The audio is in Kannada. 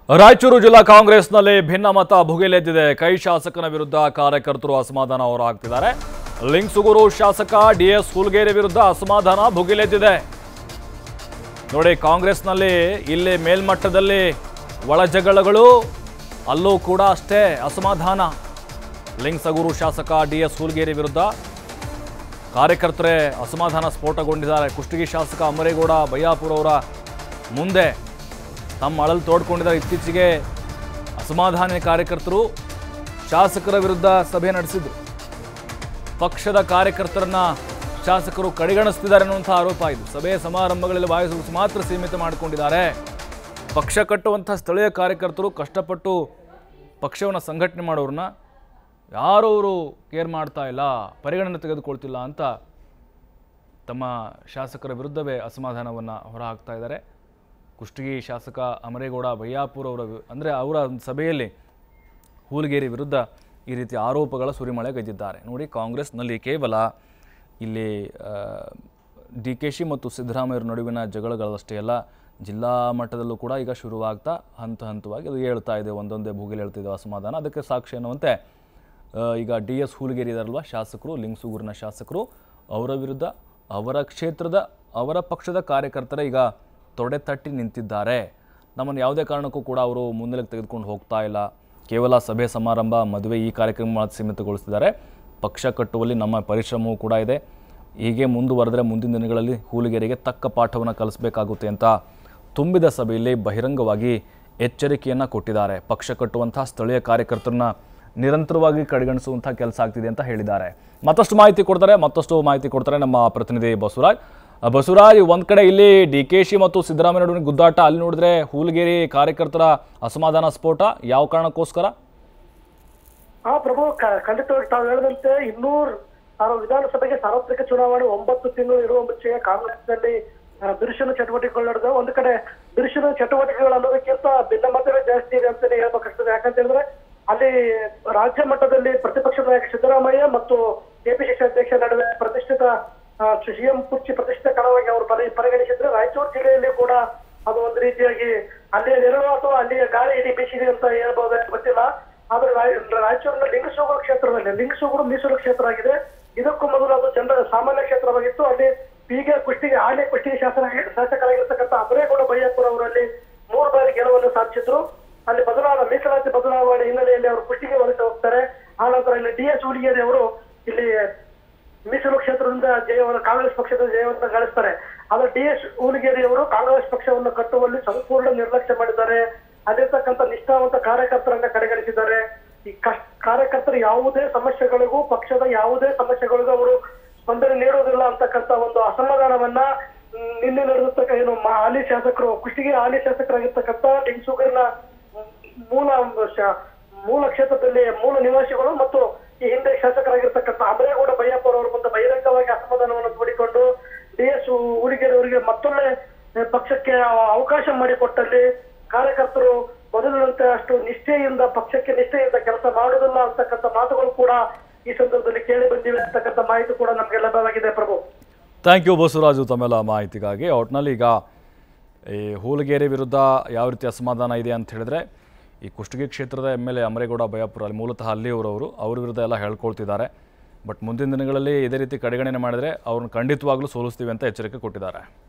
ರಾಯಚೂರು ಜಿಲ್ಲಾ ಕಾಂಗ್ರೆಸ್ನಲ್ಲಿ ಭಿನ್ನಮತ ಭುಗಿಲೆದ್ದಿದೆ ಕೈ ಶಾಸಕನ ವಿರುದ್ಧ ಕಾರ್ಯಕರ್ತರು ಅಸಮಾಧಾನ ಹೊರಹಾಕ್ತಿದ್ದಾರೆ ಲಿಂಗ್ಸುಗೂರು ಶಾಸಕ ಡಿಎಸ್ ಹುಲ್ಗೇರಿ ವಿರುದ್ಧ ಅಸಮಾಧಾನ ಭುಗಿಲೆದ್ದಿದೆ ನೋಡಿ ಕಾಂಗ್ರೆಸ್ನಲ್ಲಿ ಇಲ್ಲಿ ಮೇಲ್ಮಟ್ಟದಲ್ಲಿ ಒಳಜಗಳಗಳು ಅಲ್ಲೂ ಕೂಡ ಅಷ್ಟೇ ಅಸಮಾಧಾನ ಲಿಂಗ್ಸಗೂರು ಶಾಸಕ ಡಿ ಎಸ್ ಹುಲ್ಗೇರಿ ವಿರುದ್ಧ ಕಾರ್ಯಕರ್ತರೇ ಅಸಮಾಧಾನ ಸ್ಫೋಟಗೊಂಡಿದ್ದಾರೆ ಕುಷ್ಟಗಿ ಶಾಸಕ ಅಮರೇಗೌಡ ಬಯ್ಯಾಪುರ ಅವರ ಮುಂದೆ ತಮ್ಮ ಅಳಲು ತೋಡ್ಕೊಂಡಿದ್ದಾರೆ ಇತ್ತೀಚೆಗೆ ಅಸಮಾಧಾನಿ ಕಾರ್ಯಕರ್ತರು ಶಾಸಕರ ವಿರುದ್ಧ ಸಭೆ ನಡೆಸಿದ್ರು ಪಕ್ಷದ ಕಾರ್ಯಕರ್ತರನ್ನ ಶಾಸಕರು ಕಡೆಗಣಿಸ್ತಿದ್ದಾರೆ ಅನ್ನುವಂಥ ಆರೋಪ ಇದು ಸಭೆ ಸಮಾರಂಭಗಳಲ್ಲಿ ಭಾಗವಹಿಸಲು ಮಾತ್ರ ಸೀಮಿತ ಮಾಡಿಕೊಂಡಿದ್ದಾರೆ ಪಕ್ಷ ಕಟ್ಟುವಂಥ ಸ್ಥಳೀಯ ಕಾರ್ಯಕರ್ತರು ಕಷ್ಟಪಟ್ಟು ಪಕ್ಷವನ್ನು ಸಂಘಟನೆ ಮಾಡೋರನ್ನ ಯಾರೂ ಅವರು ಕೇರ್ ಮಾಡ್ತಾ ಇಲ್ಲ ಪರಿಗಣನೆ ತೆಗೆದುಕೊಳ್ತಿಲ್ಲ ಅಂತ ತಮ್ಮ ಶಾಸಕರ ವಿರುದ್ಧವೇ ಅಸಮಾಧಾನವನ್ನು ಹೊರಹಾಕ್ತಾ ಇದ್ದಾರೆ ಕುಷ್ಟಗಿ ಶಾಸಕ ಅಮರೇಗೌಡ ಬಯ್ಯಾಪುರ ಅವರ ವಿ- ಅಂದರೆ ಅವರ ಒಂದು ಸಭೆಯಲ್ಲಿ ಹೂಲಗೇರಿ ವಿರುದ್ಧ ಈ ರೀತಿ ಆರೋಪಗಳ ಸುರಿಮಳೆ ಗೈದಿದ್ದಾರೆ ನೋಡಿ ಕಾಂಗ್ರೆಸ್ನಲ್ಲಿ ಕೇವಲ ಇಲ್ಲಿ ಡಿ ಕೆ ಶಿ ಮತ್ತು ಸಿದ್ದರಾಮಯ್ಯರ ನಡುವಿನ ಜಗಳಗಳಷ್ಟೇ ಅಲ್ಲ ಜಿಲ್ಲಾ ಮಟ್ಟದಲ್ಲೂ ಕೂಡ ಈಗ ಶುರುವಾಗ್ತಾ ಹಂತ ಹಂತವಾಗಿ ಅದು ಹೇಳ್ತಾ ಇದೆ ಒಂದೊಂದೇ ಭೂಗಿಲ್ ಹೇಳ್ತಿದೆ ಅಸಮಾಧಾನ ಅದಕ್ಕೆ ಸಾಕ್ಷಿ ಅನ್ನುವಂತೆ ಆ, ಈಗ ಡಿ ಎಸ್ ಹೂಲಗೇರಿ ಇದಾರಲ್ವ ಶಾಸಕರು ಲಿಂಗ್ಸೂಗೂರಿನ ಶಾಸಕರು ಅವರ ವಿರುದ್ಧ ಅವರ ಕ್ಷೇತ್ರದ ಅವರ ಪಕ್ಷದ ಕಾರ್ಯಕರ್ತರ ಈಗ ತೊಡೆ ತಟ್ಟಿ ನಿಂತಿದ್ದಾರೆ ನಮ್ಮನ್ನು ಯಾವುದೇ ಕಾರಣಕ್ಕೂ ಕೂಡ ಅವರು ಮುನ್ನೆಲೆಗೆ ತೆಗೆದುಕೊಂಡು ಹೋಗ್ತಾ ಇಲ್ಲ ಕೇವಲ ಸಭೆ ಸಮಾರಂಭ ಮದುವೆ ಈ ಕಾರ್ಯಕ್ರಮ ಸೀಮಿತಗೊಳಿಸಿದ್ದಾರೆ ಪಕ್ಷ ಕಟ್ಟುವಲ್ಲಿ ನಮ್ಮ ಪರಿಶ್ರಮವೂ ಕೂಡ ಇದೆ ಹೀಗೆ ಮುಂದುವರೆದರೆ ಮುಂದಿನ ದಿನಗಳಲ್ಲಿ ಹೂಲಿಗೆರೆಗೆ ತಕ್ಕ ಪಾಠವನ್ನು ಕಲಿಸಬೇಕಾಗುತ್ತೆ ಅಂತ ತುಂಬಿದ ಸಭೆಯಲ್ಲಿ ಬಹಿರಂಗವಾಗಿ ಎಚ್ಚರಿಕೆಯನ್ನು ಕೊಟ್ಟಿದ್ದಾರೆ ಪಕ್ಷ ಕಟ್ಟುವಂಥ ಸ್ಥಳೀಯ ಕಾರ್ಯಕರ್ತರನ್ನ ನಿರಂತರವಾಗಿ ಕಡೆಗಣಿಸುವಂಥ ಕೆಲಸ ಆಗ್ತಿದೆ ಅಂತ ಹೇಳಿದ್ದಾರೆ ಮತ್ತಷ್ಟು ಮಾಹಿತಿ ಕೊಡ್ತಾರೆ ಮತ್ತಷ್ಟು ಮಾಹಿತಿ ಕೊಡ್ತಾರೆ ನಮ್ಮ ಪ್ರತಿನಿಧಿ ಬಸವರಾಜ್ ಆ, ಬಸವರಾಜ್ ಒಂದ್ ಕಡೆ ಇಲ್ಲಿ ಡಿ ಕೆ ಶಿ ಮತ್ತು ಸಿದ್ದರಾಮಯ್ಯ ನಡುವಿನ ಗುದ್ದಾಟ ಅಲ್ಲಿ ನೋಡಿದ್ರೆ ಹೂಲಗೇರಿ ಕಾರ್ಯಕರ್ತರ ಅಸಮಾಧಾನ ಸ್ಫೋಟ ಯಾವ ಕಾರಣಕ್ಕೋಸ್ಕರ ಆ ಪ್ರಭು ಕ- ಖಂಡಿತವಾಗಿ ತಾವು ಹೇಳಿದಂತೆ ಇನ್ನೂರ್ ಆರು ವಿಧಾನಸಭೆಗೆ ಸಾರ್ವತ್ರಿಕ ಚುನಾವಣೆ ಒಂಬತ್ತು ತಿಂಗಳು ಇರುವ ಮುಂಚೆ ಕಾಂಗ್ರೆಸ್ನಲ್ಲಿ ಆ, ಬಿರುಸಿನ ಚಟುವಟಿಕೆಗಳು ನಡೆದವು ಒಂದು ಕಡೆ ಬಿರುಸಿನ ಚಟುವಟಿಕೆಗಳು ಅನ್ನೋದಕ್ಕಿಂತ ಭಿನ್ನಮತವೇ ಜಾಸ್ತಿ ಇದೆ ಅಂತಾನೆ ಹೇಳ್ಬೇಕಾಗ್ತದೆ ಯಾಕಂತ ಹೇಳಿದ್ರೆ ಅಲ್ಲಿ ರಾಜ್ಯ ಮಟ್ಟದಲ್ಲಿ ಪ್ರತಿಪಕ್ಷ ನಾಯಕ ಸಿದ್ದರಾಮಯ್ಯ ಮತ್ತು ಕೆಪಿಸಿಸಿ ಅಧ್ಯಕ್ಷ ನಡುವೆ ಪ್ರತಿಷ್ಠಿತ ಸಿಎಂ ಕುರ್ಚಿ ಪ್ರತಿಷ್ಠಿತ ಕಣವಾಗಿ ಅವರು ಪರಿ ಪರಿಗಣಿಸಿದ್ರೆ ರಾಯಚೂರು ಜಿಲ್ಲೆಯಲ್ಲಿ ಕೂಡ ಅದು ಒಂದು ರೀತಿಯಾಗಿ ಅಲ್ಲಿಯ ನೆರಳು ಅಥವಾ ಅಲ್ಲಿಯ ಗಾಳಿ ಇಡೀ ಬೀಸಿದೆ ಅಂತ ಹೇಳ್ಬೋದು ಗೊತ್ತಿಲ್ಲ ಆದ್ರೆ ರಾಯ- ರಾಯಚೂರಿನ ಲಿಂಗಸೂಗೂರು ಕ್ಷೇತ್ರದಲ್ಲಿ ಲಿಂಗಸೂಗೂರು ಮೀಸಲು ಕ್ಷೇತ್ರ ಆಗಿದೆ ಇದಕ್ಕೂ ಮೊದಲು ಅದು ಜನರ ಸಾಮಾನ್ಯ ಕ್ಷೇತ್ರವಾಗಿತ್ತು ಅಲ್ಲಿ ಈಗ ಕುಷ್ಟಿಗೆ ಹಾಲಿ ಕುಷ್ಟಿಗೆ ಶಾಸನ ಶಾಸಕರಾಗಿರ್ತಕ್ಕಂಥ ಅಮರೇಗೌಡ ಬಯ್ಯಾಪುರ ಅವರಲ್ಲಿ ಮೂರು ಬಾರಿ ಗೆಲುವನ್ನು ಸಾಧಿಸಿದ್ರು ಅಲ್ಲಿ ಬದಲಾದ ಮೀಸಲಾತಿ ಬದಲಾವಣೆ ಹಿನ್ನೆಲೆಯಲ್ಲಿ ಅವರು ಕುಷ್ಟಿಗೆ ವಲಸೆ ಹೋಗ್ತಾರೆ ಆನಂತರ ಇಲ್ಲಿ ಡಿ ಎಸ್ ಹುಲಿಗೇರಿ ಅವರು ಇಲ್ಲಿ ಮೀಸಲು ಕ್ಷೇತ್ರದಿಂದ ಜಯವನ್ನು ಕಾಂಗ್ರೆಸ್ ಪಕ್ಷದ ಜಯವನ್ನು ಗಳಿಸ್ತಾರೆ ಆದ್ರೆ ಡಿ ಎಸ್ ಹುಲಿಗೇರಿ ಅವರು ಕಾಂಗ್ರೆಸ್ ಪಕ್ಷವನ್ನು ಕಟ್ಟುವಲ್ಲಿ ಸಂಪೂರ್ಣ ನಿರ್ಲಕ್ಷ್ಯ ಮಾಡಿದ್ದಾರೆ ಅಲ್ಲಿರ್ತಕ್ಕಂಥ ನಿಷ್ಠಾವಂತ ಕಾರ್ಯಕರ್ತರನ್ನ ಕಡೆಗಣಿಸಿದ್ದಾರೆ ಈ ಕಷ್ಟ ಕಾರ್ಯಕರ್ತರ ಯಾವುದೇ ಸಮಸ್ಯೆಗಳಿಗೂ ಪಕ್ಷದ ಯಾವುದೇ ಸಮಸ್ಯೆಗಳಿಗೂ ಅವರು ಸ್ಪಂದನೆ ನೀಡೋದಿಲ್ಲ ಅಂತಕ್ಕಂಥ ಒಂದು ಅಸಮಾಧಾನವನ್ನ ಮ್, ನಿನ್ನೆ ನಡೆದಿರ್ತಕ್ಕ ಏನು ಮ- ಹಾಲಿ ಶಾಸಕರು ಕುಷ್ಟಗಿ ಹಾಲಿ ಶಾಸಕರಾಗಿರ್ತಕ್ಕಂಥ ಲಿಂಗ್ಸೂಗರ್ನ ಮೂಲ ಶ- ಮೂಲ ಕ್ಷೇತ್ರದಲ್ಲಿ ಮೂಲ ನಿವಾಸಿಗಳು ಮತ್ತು ಈ ಹಿಂದೆ ಶಾಸಕರಾಗಿರ್ತಕ್ಕಂಥ ಅಮರೇಗೌಡ ಬಯ್ಯಪ್ಪರ ಅವರು ಬಂದ ಬಹಿರಂಗವಾಗಿ ಅಸಮಾಧಾನವನ್ನು ತೋಡಿಕೊಂಡು ಡಿ ಎಸ್ ಹುಡುಗಿಯರ್ ಅವರಿಗೆ ಮತ್ತೊಮ್ಮೆ ಆ, ಪಕ್ಷಕ್ಕೆ ಅವ- ಅವಕಾಶ ಮಾಡಿಕೊಟ್ಟಲ್ಲಿ ಕಾರ್ಯಕರ್ತರು ಮೊದಲಿನಂತೆ ಅಷ್ಟು ನಿಷ್ಠೆಯಿಂದ ಪಕ್ಷಕ್ಕೆ ನಿಷ್ಠೆಯಿಂದ ಕೆಲಸ ಮಾಡುವುದಿಲ್ಲ ಅಂತಕ್ಕಂಥ ಮಾತುಗಳು ಕೂಡ ಈ ಸಂದರ್ಭದಲ್ಲಿ ಕೇಳಿ ಬಂದಿವೆ ಅಂತಕ್ಕಂಥ ಮಾಹಿತಿ ಕೂಡ ನಮಗೆ ಲಭ್ಯವಾಗಿದೆ ಪ್ರಭು ಥ್ಯಾಂಕ್ ಯು ಬಸವರಾಜು ತಮ್ಮೆಲ್ಲ ಮಾಹಿತಿಗಾಗಿ ಒಟ್ಟಿನಲ್ಲಿ ಈಗ ಈ ಹೂಲಗೇರಿ ವಿರುದ್ಧ ಯಾವ ರೀತಿ ಅಸಮಾಧಾನ ಇದೆ ಅಂತ ಹೇಳಿದ್ರೆ ಈ ಕುಷ್ಟಗಿ ಕ್ಷೇತ್ರದ M L A Amaregowda Bayyapur ಅಲ್ಲಿ ಮೂಲತಃ ಅಲ್ಲಿಯವರವರು ಅವ್ರ ವಿರುದ್ಧ ಎಲ್ಲ ಹೇಳ್ಕೊಳ್ತಿದ್ದಾರೆ ಬಟ್ ಮುಂದಿನ ದಿನಗಳಲ್ಲಿ ಇದೇ ರೀತಿ ಕಡೆಗಣನೆ ಮಾಡಿದರೆ ಅವ್ರನ್ನ ಖಂಡಿತವಾಗ್ಲೂ ಸೋಲಿಸ್ತೀವಿ ಅಂತ ಎಚ್ಚರಿಕೆ ಕೊಟ್ಟಿದ್ದಾರೆ